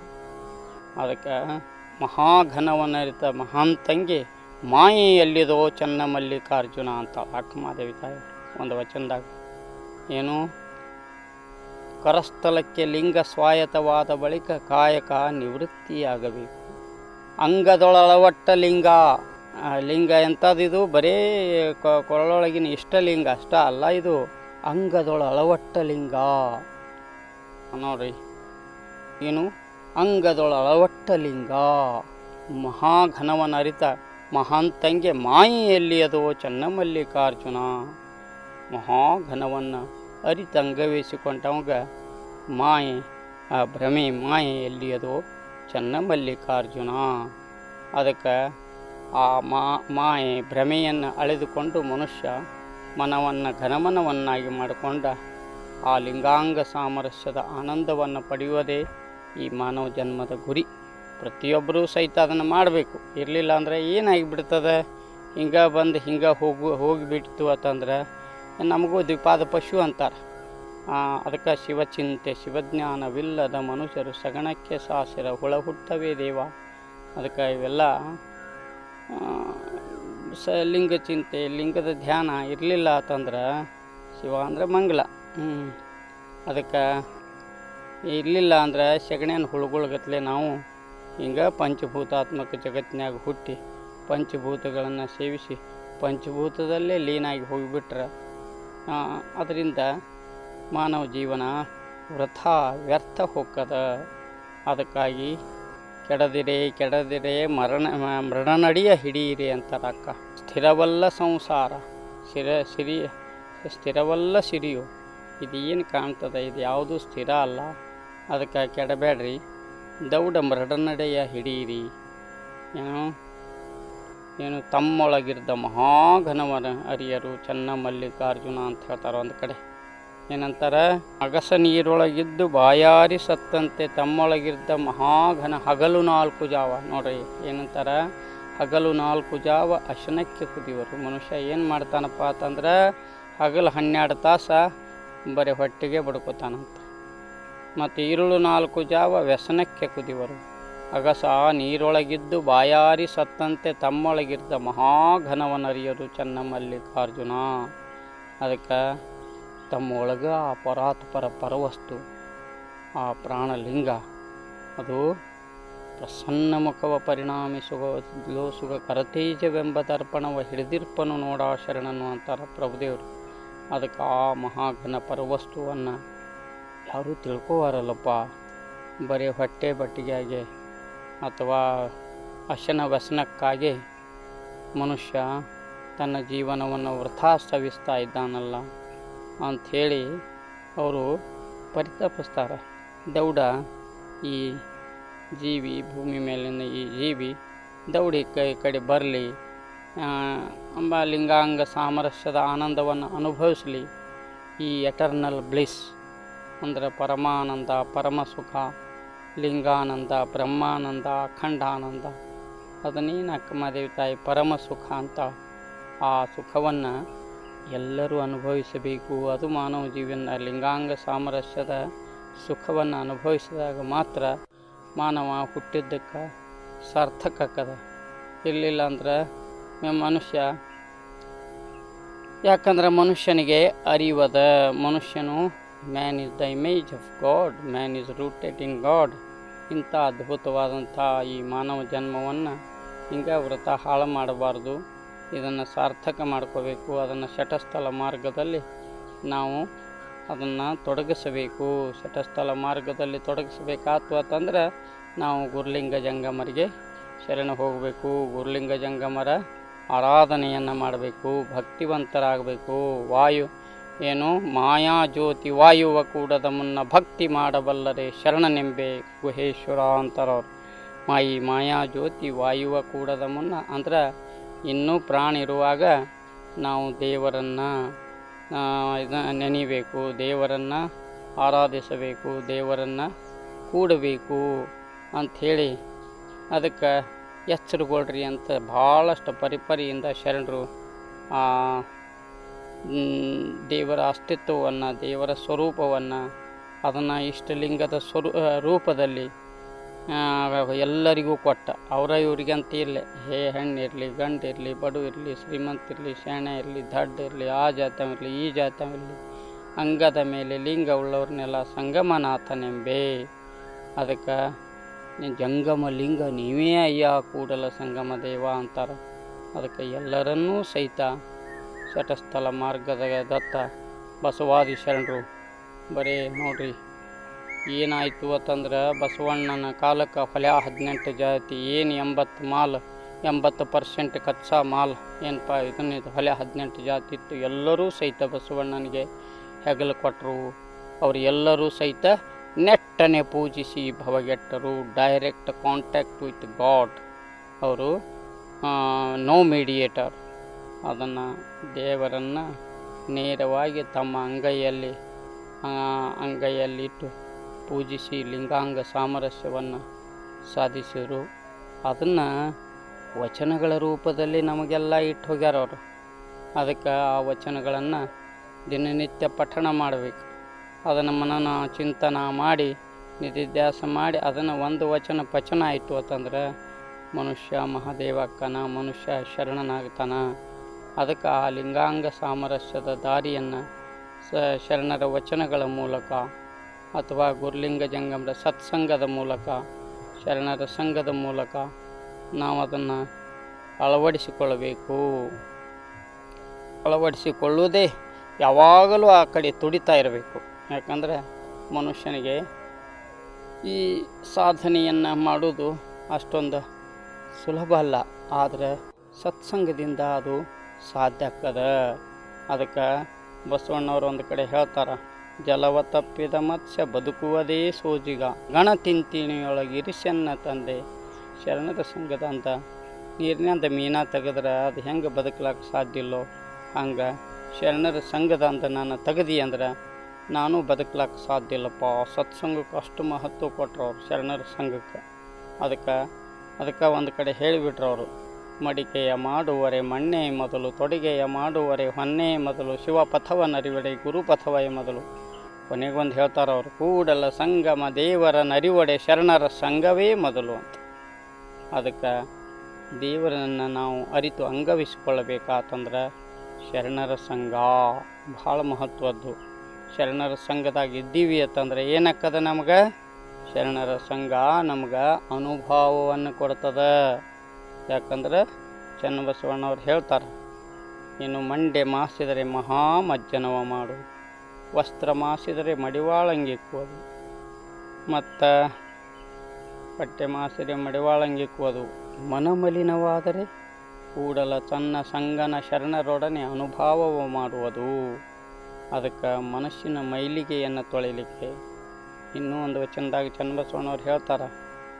ಅದಕ್ಕೆ ಮಹಾಘನವನ್ನರಿತ ಮಹಾನ್ ತಂಗಿ ಮಾಯೆ ಎಲ್ಲಿದೋ ಚನ್ನ ಮಲ್ಲಿಕಾರ್ಜುನ ಅಂತ ಅಕ್ಕಮಾದೇವಿ ತಾಯಿ ಒಂದು ವಚನದಾಗ ಏನು ಕರಸ್ಥಲಕ್ಕೆ ಲಿಂಗ ಸ್ವಾಯತವಾದ ಬಳಿಕ ಕಾಯಕ ನಿವೃತ್ತಿಯಾಗಬೇಕು ಅಂಗದೊಳವಟ್ಟ ಲಿಂಗ ಆ ಲಿಂಗ ಎಂಥದ್ದು ಬರೇ ಕ- ಕೊರಳೊಳಗಿನ ಇಷ್ಟಲಿಂಗ ಅಷ್ಟ ಅಲ್ಲ ಇದು ಅಂಗದೊಳವಟ್ಟ ಲಿಂಗ ನೋಡ್ರಿ ಏನು ಅಂಗದೊಳವಟ್ಟ ಲಿಂಗ ಮಹಾಘನವನರಿತ ಮಹಾಂತಂಗೆ ಮಾಯೆಯಲ್ಲಿ ಅದು ಚನ್ನಮಲ್ಲಿಕಾರ್ಜುನ ಮಹಾಘನವನ್ನು ಅರಿತಂಗವೇಸಿಕೊಂಡವಾಗ ಮಾಯೆ ಆ ಭ್ರಮೆ ಮಾಯೆ ಎಲ್ಲಿಯದೋ ಚನ್ನಮಲ್ಲಿಕಾರ್ಜುನ ಅದಕ್ಕೆ ಆ ಮಾ ಮಾಯೆ ಭ್ರಮೆಯನ್ನು ಅಳೆದುಕೊಂಡು ಮನುಷ್ಯ ಮನವನ್ನು ಘನಮನವನ್ನಾಗಿ ಮಾಡಿಕೊಂಡ ಆ ಲಿಂಗಾಂಗ ಸಾಮರಸ್ಯದ ಆನಂದವನ್ನು ಪಡೆಯುವುದೇ ಈ ಮಾನವ ಜನ್ಮದ ಗುರಿ ಪ್ರತಿಯೊಬ್ಬರೂ ಸಹಿತ ಅದನ್ನು ಮಾಡಬೇಕು ಇರಲಿಲ್ಲ ಅಂದರೆ ಏನಾಗಿಬಿಡ್ತದೆ ಹಿಂಗೆ ಬಂದು ಹಿಂಗೆ ಹೋಗು ಹೋಗಿಬಿಡ್ತು ಅಂತಂದ್ರೆ ನಮಗೂ ದ್ವಿಪಾದ ಪಶು ಅಂತಾರೆ ಅದಕ್ಕೆ ಶಿವಚಿಂತೆ ಶಿವಜ್ಞಾನವಿಲ್ಲದ ಮನುಷ್ಯರು ಸಗಣಕ್ಕೆ ಸಾಸಿರ ಹುಳ ಹುಟ್ಟವೇ ದೇವ ಅದಕ್ಕೆ ಇವೆಲ್ಲ ಆ, ಸ ಲಿಂಗ ಚಿಂತೆ ಲಿಂಗದ ಧ್ಯಾನ ಇರಲಿಲ್ಲ ಅಂತಂದ್ರೆ ಶಿವ ಅಂದರೆ ಮಂಗಲ ಹ್ಞೂ ಅದಕ್ಕೆ ಇರಲಿಲ್ಲ ಅಂದ್ರೆ ಸಗಣಿಯನ್ನು ಹುಳುಗಳ್ಗತ್ಲೆ ನಾವು ಹಿಂಗೆ ಪಂಚಭೂತಾತ್ಮಕ ಜಗತ್ತಿನಾಗ ಹುಟ್ಟಿ ಪಂಚಭೂತಗಳನ್ನು ಸೇವಿಸಿ ಪಂಚಭೂತದಲ್ಲೇ ಲೀನಾಗಿ ಹೋಗಿಬಿಟ್ರೆ ಅದರಿಂದ ಮಾನವ ಜೀವನ ವೃಥ ವ್ಯರ್ಥ ಹೋಗ್ತದ ಅದಕ್ಕಾಗಿ ಕೆಡದಿರೆ ಕೆಡದಿರೆ ಮರಣ ಮ- ಮರಣನಡಿಯ ಹಿಡಿಯಿರಿ ಅಂತಾರೆ ಅಕ್ಕ ಸ್ಥಿರವಲ್ಲ ಸಂಸಾರ ಸ್ಥಿರ ಸಿರಿ ಸ್ಥಿರವಲ್ಲ ಸಿರಿಯು ಇದು ಏನು ಕಾಣ್ತದೆ ಇದು ಯಾವುದೂ ಸ್ಥಿರ ಅಲ್ಲ ಅದಕ್ಕೆ ಕೆಡಬೇಡ್ರಿ ದೌಡ ಮರಡನಡೆಯ ಹಿಡಿಯಿರಿ ಏನು ಏನು ತಮ್ಮೊಳಗಿರ್ದ ಮಹಾಘನವನ ಅರಿಯರು ಚನ್ನ ಮಲ್ಲಿಕಾರ್ಜುನ ಅಂತ ಹೇಳ್ತಾರೆ ಒಂದು ಕಡೆ ಏನಂತಾರೆ ಅಗಸ ನೀರೊಳಗಿದ್ದು ಬಾಯಾರಿ ಸತ್ತಂತೆ ತಮ್ಮೊಳಗಿದ್ದ ಮಹಾಘನ ಹಗಲು ನಾಲ್ಕು ಜಾವ ನೋಡ್ರಿ ಏನಂತಾರೆ ಹಗಲು ನಾಲ್ಕು ಜಾವ ಅಶನಕ್ಕೆ ಕುದಿವರು ಮನುಷ್ಯ ಏನು ಮಾಡ್ತಾನಪ್ಪ ಅಂತಂದ್ರೆ ಹಗಲು ಹನ್ನೆರಡು ತಾಸ ಬರೀ ಹೊಟ್ಟೆಗೆ ಬಡ್ಕೋತಾನಂತ ಮತ್ತು ಈರುಳು ನಾಲ್ಕು ಜಾವ ವ್ಯಸನಕ್ಕೆ ಕುದಿವರು ಅಗಸ ನೀರೊಳಗಿದ್ದು ಬಾಯಾರಿ ಸತ್ತಂತೆ ತಮ್ಮೊಳಗಿದ್ದ ಮಹಾಘನವನರಿಯರು ಚನ್ನಮಲ್ಲಿಕಾರ್ಜುನ ಅದಕ್ಕೆ ತಮ್ಮೊಳಗ ಆ ಪರಾತ್ಪರ ಪರವಸ್ತು ಆ ಪ್ರಾಣಲಿಂಗ ಅದು ಪ್ರಸನ್ನ ಮುಖವ ಪರಿಣಾಮಿಸುವ ಲೋಸುಗ ಕರತೇಜವೆಂಬ ದರ್ಪಣವ ಹಿಡಿದಿರ್ಪನು ನೋಡ ಶರಣನು ಅಂತಾರೆ ಪ್ರಭುದೇವರು ಅದಕ್ಕೆ ಆ ಮಹಾಘನ ಪರವಸ್ತುವನ್ನು ಯಾರೂ ತಿಳ್ಕೋವಾರಲ್ಲಪ್ಪ ಬರೀ ಹೊಟ್ಟೆ ಬಟ್ಟಿಗೆಯಾಗೆ ಅಥವಾ ಅಶನ ವ್ಯಸನಕ್ಕಾಗಿ ಮನುಷ್ಯ ತನ್ನ ಜೀವನವನ್ನು ವೃಥಾ ಸವಿಸ್ತಾ ಇದ್ದಾನಲ್ಲ ಅಂಥೇಳಿ ಅವರು ಪರಿತಪಿಸ್ತಾರೆ ದೌಡ ಈ ಜೀವಿ ಭೂಮಿ ಮೇಲಿನ ಈ ಜೀವಿ ದೌಡಿ ಕೈ ಕಡೆ ಬರಲಿ ಎಂಬ ಲಿಂಗಾಂಗ ಸಾಮರಸ್ಯದ ಆನಂದವನ್ನು ಅನುಭವಿಸಲಿ ಈ ಎಟರ್ನಲ್ ಬ್ಲಿಸ್ ಅಂದರೆ ಪರಮಾನಂದ ಪರಮ ಸುಖ ಲಿಂಗಾನಂದ ಬ್ರಹ್ಮಾನಂದ ಅಖಂಡಾನಂದ ಅದನ್ನೇನು ಅಕ್ಕಮದೇವಿ ತಾಯಿ ಪರಮ ಸುಖ ಅಂತ ಆ ಸುಖವನ್ನು ಎಲ್ಲರೂ ಅನುಭವಿಸಬೇಕು ಅದು ಮಾನವ ಜೀವನ ಲಿಂಗಾಂಗ ಸಾಮರಸ್ಯದ ಸುಖವನ್ನು ಅನುಭವಿಸಿದಾಗ ಮಾತ್ರ ಮಾನವ ಹುಟ್ಟಿದ್ದಕ್ಕೆ ಸಾರ್ಥಕ ಆಕದ ಇರಲಿಲ್ಲ ಅಂದ್ರೆ ಮ- ಮನುಷ್ಯ ಯಾಕಂದ್ರೆ ಮನುಷ್ಯನಿಗೆ ಅರಿವದ ಮನುಷ್ಯನು man is the image of God man is rooted in God ಇಂಥ ಅದ್ಭುತವಾದಂಥ ಈ ಮಾನವ ಜನ್ಮವನ್ನು ಹಿಂಗೆ ವ್ರತ ಹಾಳು ಮಾಡಬಾರ್ದು ಇದನ್ನು ಸಾರ್ಥಕ ಮಾಡ್ಕೋಬೇಕು ಅದನ್ನು ಶಟಸ್ಥಲ ಮಾರ್ಗದಲ್ಲಿ ನಾವು ಅದನ್ನು ತೊಡಗಿಸಬೇಕು ಶಟಸ್ಥಲ ಮಾರ್ಗದಲ್ಲಿ ತೊಡಗಿಸಬೇಕಾತು ಅಂತಂದ್ರೆ ನಾವು ಗುರುಲಿಂಗ ಜಂಗಮರಿಗೆ ಶರಣ ಹೋಗಬೇಕು ಗುರುಲಿಂಗ ಜಂಗಮರ ಆರಾಧನೆಯನ್ನು ಮಾಡಬೇಕು ಭಕ್ತಿವಂತರಾಗಬೇಕು ವಾಯು ಏನು ಮಾಯಾ ಜ್ಯೋತಿ ವಾಯುವ ಕೂಡದ ಮುನ್ನ ಭಕ್ತಿ ಮಾಡಬಲ್ಲರೆ ಶರಣನೆಂಬೆ ಗುಹೇಶ್ವರ ಅಂತಾರವ್ರು ಮಾಯಿ ಮಾಯಾ ಜ್ಯೋತಿ ವಾಯುವ ಕೂಡದ ಮುನ್ನ ಅಂದ್ರೆ ಇನ್ನೂ ಪ್ರಾಣ ಇರುವಾಗ ನಾವು ದೇವರನ್ನು ನೆನಿಬೇಕು ದೇವರನ್ನು ಆರಾಧಿಸಬೇಕು ದೇವರನ್ನು ಕೂಡಬೇಕು ಅಂಥೇಳಿ ಅದಕ್ಕೆ ಎಚ್ಚರಗೊಳ್ರಿ ಅಂತ ಭಾಳಷ್ಟು ಪರಿಪರಿಯಿಂದ ಶರಣರು ಆ ಮ್, ದೇವರ ಅಸ್ತಿತ್ವವನ್ನು ದೇವರ ಸ್ವರೂಪವನ್ನು ಅದನ್ನು ಇಷ್ಟಲಿಂಗದ ಸ್ವರೂ ಆ, ರೂಪದಲ್ಲಿ ಆ, ಎಲ್ಲರಿಗೂ ಕೊಟ್ಟ ಅವರ ಇವ್ರಿಗೆ ಅಂತ ಇರಲಿ ಹೇ ಹೆಣ್ಣಿರಲಿ ಗಂಡಿರಲಿ ಬಡು ಇರಲಿ ಶ್ರೀಮಂತ ಇರಲಿ ಶಾಣೆ ಇರಲಿ ದಡ್ಡ ಇರಲಿ ಆ ಜಾತ ಇರಲಿ ಈ ಜಾತ ಇರಲಿ ಅಂಗದ ಮೇಲೆ ಲಿಂಗ ಉಳ್ಳವ್ರನ್ನೆಲ್ಲ ಸಂಗಮನಾಥನೆಂಬೆ ಅದಕ್ಕೆ ನೀ ಜಂಗಮ ಲಿಂಗ ನೀವೇ ಅಯ್ಯ ಕೂಡಲ ಸಂಗಮ ದೇವ ಅಂತಾರೆ ಅದಕ್ಕೆ ಎಲ್ಲರನ್ನೂ ಸಹಿತ ಶಟಸ್ಥಲ ಮಾರ್ಗದ ದತ್ತ ಬಸವಾದಿ ಶರಣರು ಬರೀ ನೋಡ್ರಿ ಏನಾಯಿತು ಅಂತಂದ್ರೆ ಬಸವಣ್ಣನ ಕಾಲಕ್ಕೆ ಹೊಲ ಹದಿನೆಂಟು ಜಾತಿ ಏನು ಎಂಬತ್ತು ಮಾಲ್ ಎಂಬತ್ತು ಪರ್ಸೆಂಟ್ ಕಚ್ಚಾ ಮಾಲ್ ಏನಪ್ಪ ಇದನ್ನ ಹೊಲ ಹದಿನೆಂಟು ಜಾತಿ ಇತ್ತು ಎಲ್ಲರೂ ಸಹಿತ ಬಸವಣ್ಣನಿಗೆ ಹೆಗಲು ಕೊಟ್ಟರು ಅವರು ಎಲ್ಲರೂ ಸಹಿತ ನೆಟ್ಟನೆ ಪೂಜಿಸಿ ಭವಗೆಟ್ಟರು ಡೈರೆಕ್ಟ್ ಕಾಂಟ್ಯಾಕ್ಟ್ ವಿತ್ ಗಾಡ್ ಅವರು ನೋ ಮೀಡಿಯೇಟರ್ ಅದನ್ನು ದೇವರನ್ನು ನೇರವಾಗಿ ತಮ್ಮ ಅಂಗೈಯಲ್ಲಿ ಆ, ಅಂಗೈಯಲ್ಲಿಟ್ಟು ಪೂಜಿಸಿ ಲಿಂಗಾಂಗ ಸಾಮರಸ್ಯವನ್ನು ಸಾಧಿಸಿದರು ಅದನ್ನು ವಚನಗಳ ರೂಪದಲ್ಲಿ ನಮಗೆಲ್ಲ ಇಟ್ಟು ಹೋಗ್ಯಾರ ಅವರು ಅದಕ್ಕೆ ಆ ವಚನಗಳನ್ನು ದಿನನಿತ್ಯ ಪಠಣ ಮಾಡಬೇಕು ಅದನ್ನು ಮನನ ಚಿಂತನ ಮಾಡಿ ನಿಧಿಧ್ಯಾಸ ಮಾಡಿ ಅದನ್ನು ಒಂದು ವಚನ ಪಚನ ಆಯಿತು ಅಂತಂದ್ರೆ ಮನುಷ್ಯ ಮಹಾದೇವಕ್ಕನ ಮನುಷ್ಯ ಶರಣನಾಗ್ತಾನ ಅದಕ್ಕೆ ಆ ಲಿಂಗಾಂಗ ಸಾಮರಸ್ಯದ ದಾರಿಯನ್ನು ಸ ಶರಣರ ವಚನಗಳ ಮೂಲಕ ಅಥವಾ ಗುರುಲಿಂಗ ಜಂಗಮದ ಸತ್ಸಂಗದ ಮೂಲಕ ಶರಣರ ಸಂಘದ ಮೂಲಕ ನಾವು ಅದನ್ನು ಅಳವಡಿಸಿಕೊಳ್ಳಬೇಕು ಅಳವಡಿಸಿಕೊಳ್ಳುವುದೇ ಯಾವಾಗಲೂ ಆ ಕಡೆ ತುಡಿತಾ ಇರಬೇಕು ಯಾಕಂದರೆ ಮನುಷ್ಯನಿಗೆ ಈ ಸಾಧನೆಯನ್ನು ಮಾಡೋದು ಅಷ್ಟೊಂದು ಸುಲಭ ಅಲ್ಲ ಆದರೆ ಸತ್ಸಂಗದಿಂದ ಅದು ಸಾಧ್ಯ ಆಗ್ತದ ಅದಕ್ಕೆ ಬಸವಣ್ಣವರು ಒಂದು ಕಡೆ ಹೇಳ್ತಾರೆ ಜಲವ ತಪ್ಪಿದ ಮತ್ಸ್ಯ ಬದುಕುವುದೇ ಸೋಜಿಗ ಗಣ ತಿಂತಿಣಿಯೊಳಗೆ ಇರಿಸನ್ನ ತಂದೆ ಶರಣರ ಸಂಘದ ಅಂತ ನೀರಿನಿಂದ ಮೀನಾ ತೆಗೆದ್ರೆ ಅದು ಹೆಂಗೆ ಬದುಕಲಾಕ ಸಾಧ್ಯ ಇಲ್ಲೋ ಹಂಗೆ ಶರಣರ ಸಂಘದ ಅಂತ ನಾನು ತೆಗದಿ ಅಂದ್ರೆ ನಾನು ಬದುಕಲಾಕ ಸಾಧ್ಯ ಇಲ್ಲಪ್ಪ ಸತ್ಸಂಗಕ್ಕೆ ಅಷ್ಟು ಮಹತ್ವ ಕೊಟ್ಟರು ಅವ್ರು ಶರಣರ ಸಂಘಕ್ಕೆ ಅದಕ್ಕೆ ಅದಕ್ಕೆ ಒಂದು ಕಡೆ ಹೇಳಿಬಿಟ್ರು ಅವರು ಮಡಿಕೆಯ ಮಾಡುವರೆ ಮಣ್ಣೆ ಮೊದಲು ತೊಡಿಗೆಯ ಮಾಡುವರೆ ಹೊನ್ನೆ ಮೊದಲು ಶಿವಪಥವ ನರಿವಡೆ ಗುರುಪಥವೇ ಮೊದಲು ಕೊನೆಗೊಂದು ಹೇಳ್ತಾರೆ ಅವರು ಕೂಡಲ ಸಂಗಮ ದೇವರ ನರಿವಡೆ ಶರಣರ ಸಂಘವೇ ಮೊದಲು ಅಂತ ಅದಕ್ಕೆ ದೇವರನ್ನು ನಾವು ಅರಿತು ಅಂಗವಿಸಿಕೊಳ್ಳಬೇಕಾತಂದ್ರೆ ಶರಣರ ಸಂಘ ಭಾಳ ಮಹತ್ವದ್ದು ಶರಣರ ಸಂಘದಾಗ ಇದ್ದೀವಿ ಅಂತಂದ್ರೆ ಏನಾಗ್ತದ ನಮ್ಗೆ ಶರಣರ ಸಂಘ ನಮ್ಗೆ ಅನುಭವವನ್ನು ಕೊಡ್ತದ ಯಾಕಂದ್ರೆ ಚನ್ನಬಸವಣ್ಣವ್ರು ಹೇಳ್ತಾರೆ ಇನ್ನು ಮಂಡೆ ಮಾಸಿದರೆ ಮಹಾಮಜ್ಜನವ ಮಾಡು ವಸ್ತ್ರ ಮಾಸಿದರೆ ಮಡಿವಾಳಂಗಿಕ್ಕುವುದು ಮತ್ತು ಬಟ್ಟೆ ಮಾಸಿದರೆ ಮಡಿವಾಳಂಗಿಕ್ಕುವುದು ಮನಮಲಿನವಾದರೆ ಕೂಡಲ ತನ್ನ ಸಂಗನ ಶರಣರೊಡನೆ ಅನುಭವವ ಮಾಡುವುದು ಅದಕ್ಕೆ ಮನಸ್ಸಿನ ಮೈಲಿಗೆಯನ್ನು ತೊಳಿಲಿಕ್ಕೆ ಇನ್ನೂ ಒಂದು ವಚನದಾಗ ಚನ್ನಬಸವಣ್ಣವ್ರು ಹೇಳ್ತಾರೆ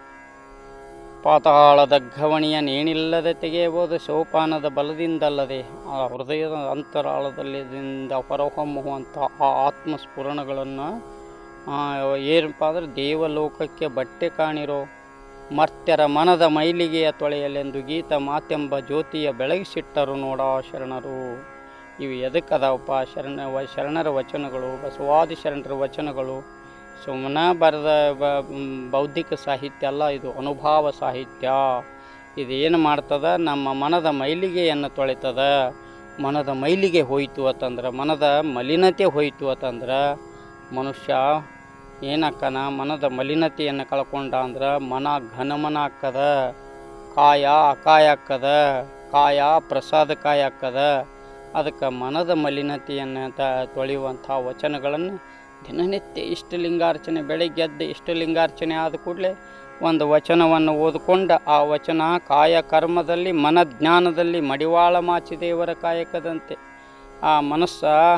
ಪಾತಾಳದ ಘವಣಿಯ ನೇಣಿಲ್ಲದೆ ತೆಗೆಯಬಹುದು ಸೋಪಾನದ ಬಲದಿಂದಲ್ಲದೆ ಆ ಹೃದಯದ ಅಂತರಾಳದಲ್ಲಿದಿಂದ ಹೊರಹೊಮ್ಮುವಂಥ ಆ ಆತ್ಮಸ್ಫುರಣಗಳನ್ನು ಏನಪ್ಪ ಅಂದ್ರೆ ದೇವಲೋಕಕ್ಕೆ ಬಟ್ಟೆ ಕಾಣಿರೋ ಮರ್ತ್ಯರ ಮನದ ಮೈಲಿಗೆಯ ತೊಳೆಯಲೆಂದು ಗೀತ ಮಾತೆಂಬ ಜ್ಯೋತಿಯ ಬೆಳಗಿಸಿಟ್ಟರು ನೋಡ ಶರಣರು ಇವು ಎದಕ್ಕದಾವಪ್ಪ ಶರಣ ವ ಶರಣರ ವಚನಗಳು ಬಸವಾದಿ ಶರಣರ ವಚನಗಳು ಸುಮ್ಮನೆ ಬರೆದ ಬ ಮ್, ಬೌದ್ಧಿಕ ಸಾಹಿತ್ಯ ಅಲ್ಲ ಇದು ಅನುಭವ ಸಾಹಿತ್ಯ ಇದೇನು ಮಾಡ್ತದ ನಮ್ಮ ಮನದ ಮೈಲಿಗೆಯನ್ನು ತೊಳಿತದ ಮನದ ಮೈಲಿಗೆ ಹೋಯಿತು ಅಂತಂದ್ರೆ ಮನದ ಮಲಿನತೆ ಹೋಯಿತು ಅಂತಂದ್ರೆ ಮನುಷ್ಯ ಏನಕ್ಕನ ಮನದ ಮಲಿನತೆಯನ್ನು ಕಳ್ಕೊಂಡ ಅಂದ್ರೆ ಮನ ಘನಮನ ಆಕ್ಕದ ಕಾಯ ಅಕಾಯ ಆಕ್ಕದ ಕಾಯ ಪ್ರಸಾದ ಕಾಯ ಆಕ್ಕದ ಅದಕ್ಕೆ ಮನದ ಮಲಿನತೆಯನ್ನು ತ ತೊಳೆಯುವಂಥ ವಚನಗಳನ್ನು ದಿನನಿತ್ಯ ಇಷ್ಟಲಿಂಗಾರ್ಚನೆ ಬೆಳಗ್ಗೆ ಎದ್ದು ಇಷ್ಟಲಿಂಗಾರ್ಚನೆ ಆದ ಕೂಡಲೇ ಒಂದು ವಚನವನ್ನು ಓದಿಕೊಂಡು ಆ ವಚನ ಕಾಯ ಕರ್ಮದಲ್ಲಿ ಮನಜ್ಞಾನದಲ್ಲಿ ಮಡಿವಾಳ ಮಾಚಿದೇವರ ಕಾಯಕದಂತೆ ಆ ಮನಸ್ಸ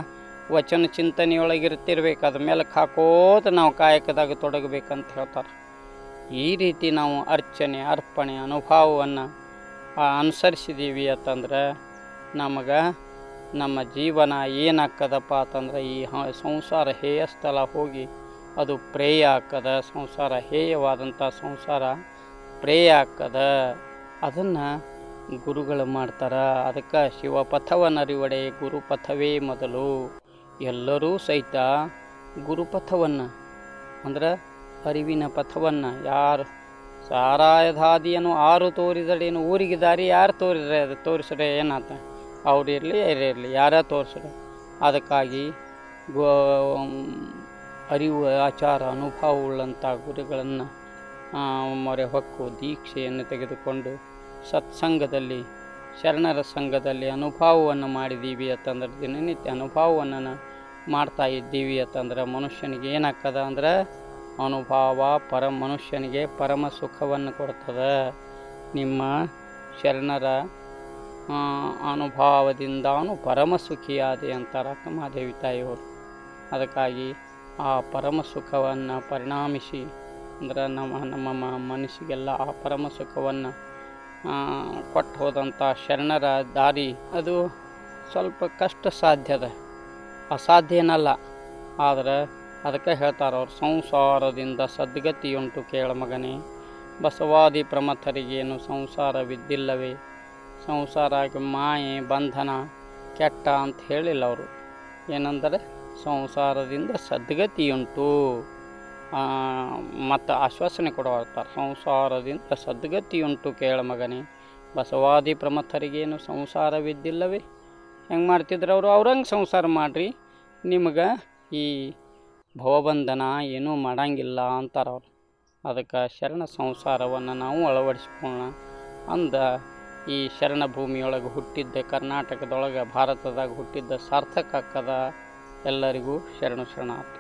ವಚನ ಚಿಂತನೆಯೊಳಗಿರ್ತಿರ್ಬೇಕು ಅದ ಮೇಲಕ್ಕೆ ಹಾಕೋತ ನಾವು ಕಾಯಕದಾಗ ತೊಡಗಬೇಕಂತ ಹೇಳ್ತಾರೆ ಈ ರೀತಿ ನಾವು ಅರ್ಚನೆ ಅರ್ಪಣೆ ಅನುಭವವನ್ನು ಅನುಸರಿಸಿದ್ದೀವಿ ಅಂತಂದ್ರೆ ನಮಗೆ ನಮ್ಮ ಜೀವನ ಏನಾಕ್ಕದಪ್ಪ ಅಂತಂದ್ರೆ ಈ ಹ- ಸಂಸಾರ ಹೇಯ ಸ್ಥಳ ಹೋಗಿ ಅದು ಪ್ರೇಯ ಆಕ್ಕದ ಸಂಸಾರ ಹೇಯವಾದಂಥ ಸಂಸಾರ ಪ್ರೇಯ ಆಕ್ಕದ ಅದನ್ನು ಗುರುಗಳು ಮಾಡ್ತಾರೆ ಅದಕ್ಕೆ ಶಿವಪಥವನ್ನರಿವಡೆ ಗುರುಪಥವೇ ಮೊದಲು ಎಲ್ಲರೂ ಸಹಿತ ಗುರುಪಥವನ್ನು ಅಂದ್ರೆ ಅರಿವಿನ ಪಥವನ್ನು ಯಾರು ಸಾರಾಯಧಾದಿಯನ್ನು ಆರು ತೋರಿದಡೇನು ಊರಿಗೆ ದಾರಿ ಯಾರು ತೋರಿದ್ರೆ ಅದು ತೋರಿಸ್ರೆ ಏನಾತ ಅವ್ರು ಇರಲಿ ಇರಲಿ ಯಾರೇ ತೋರಿಸ್ರೆ ಅದಕ್ಕಾಗಿ ಗೋ ಅರಿವು ಆಚಾರ ಅನುಭವವುಳ್ಳಂಥ ಗುರುಗಳನ್ನು ಮೊರೆ ಹೊಕ್ಕು ದೀಕ್ಷೆಯನ್ನು ತೆಗೆದುಕೊಂಡು ಸತ್ಸಂಗದಲ್ಲಿ ಶರಣರ ಸಂಘದಲ್ಲಿ ಅನುಭವವನ್ನು ಮಾಡಿದ್ದೀವಿ ಅಂತಂದ್ರೆ ದಿನನಿತ್ಯ ಅನುಭವವನ್ನು ಮಾಡ್ತಾ ಇದ್ದೀವಿ ಅಂತಂದ್ರೆ ಮನುಷ್ಯನಿಗೆ ಏನಾಗ್ತದ ಅಂದ್ರೆ ಅನುಭವ ಪರ ಮನುಷ್ಯನಿಗೆ ಪರಮ ಸುಖವನ್ನು ಕೊಡ್ತದೆ ನಿಮ್ಮ ಶರಣರ ಆ, ಅನುಭವದಿಂದ ಅವನು ಪರಮ ಸುಖಿಯಾದೆ ಅಂತಾರೆ ಅಕ್ಕಮಹಾದೇವಿ ತಾಯಿಯವರು ಅದಕ್ಕಾಗಿ ಆ ಪರಮ ಸುಖವನ್ನು ಪರಿಣಾಮಿಸಿ ಅಂದ್ರೆ ನಮ್ಮ ನಮ್ಮ ಮ- ಮನಸ್ಸಿಗೆಲ್ಲ ಆ ಪರಮ ಸುಖವನ್ನು ಕೊಟ್ಟು ಹೋದಂಥ ಶರಣರ ದಾರಿ ಅದು ಸ್ವಲ್ಪ ಕಷ್ಟ ಸಾಧ್ಯದ ಅಸಾಧ್ಯ ಏನಲ್ಲ ಆದರೆ ಅದಕ್ಕೆ ಹೇಳ್ತಾರೆ ಅವ್ರು ಸಂಸಾರದಿಂದ ಸದ್ಗತಿಯುಂಟು ಕೇಳ ಮಗನೇ ಬಸವಾದಿ ಪ್ರಮಥರಿಗೇನು ಸಂಸಾರವಿದ್ದಿಲ್ಲವೇ ಸಂಸಾರ ಮಾಯೆ ಬಂಧನ ಕೆಟ್ಟ ಅಂತ ಹೇಳಿಲ್ಲ ಅವರು ಏನಂದರೆ ಸಂಸಾರದಿಂದ ಸದ್ಗತಿಯುಂಟು ಮತ್ತು ಆಶ್ವಾಸನೆ ಕೊಡುತ್ತಾರೆ ಸಂಸಾರದಿಂದ ಸದ್ಗತಿಯುಂಟು ಕೇಳ ಮಗನೇ ಬಸವಾದಿ ಪ್ರಮಥರಿಗೇನು ಸಂಸಾರವಿದ್ದಿಲ್ಲವೇ ಹೆಂಗೆ ಮಾಡ್ತಿದ್ರು ಅವರು ಅವ್ರಂಗೆ ಸಂಸಾರ ಮಾಡಿರಿ ನಿಮಗೆ ಈ ಭವಬಂಧನ ಏನೂ ಮಾಡಂಗಿಲ್ಲ ಅಂತಾರೆ ಅವ್ರು ಅದಕ್ಕೆ ಶರಣ ಸಂಸಾರವನ್ನು ನಾವು ಅಳವಡಿಸ್ಕೊಳ್ಳೋಣ ಅಂದ ಈ ಶರಣ ಭೂಮಿಯೊಳಗೆ ಹುಟ್ಟಿದ್ದ ಕರ್ನಾಟಕದೊಳಗೆ ಭಾರತದಾಗ ಹುಟ್ಟಿದ್ದ ಸಾರ್ಥಕ ಆಕ್ಕದ ಎಲ್ಲರಿಗೂ ಶರಣು ಶರಣಾರ್ಥಿ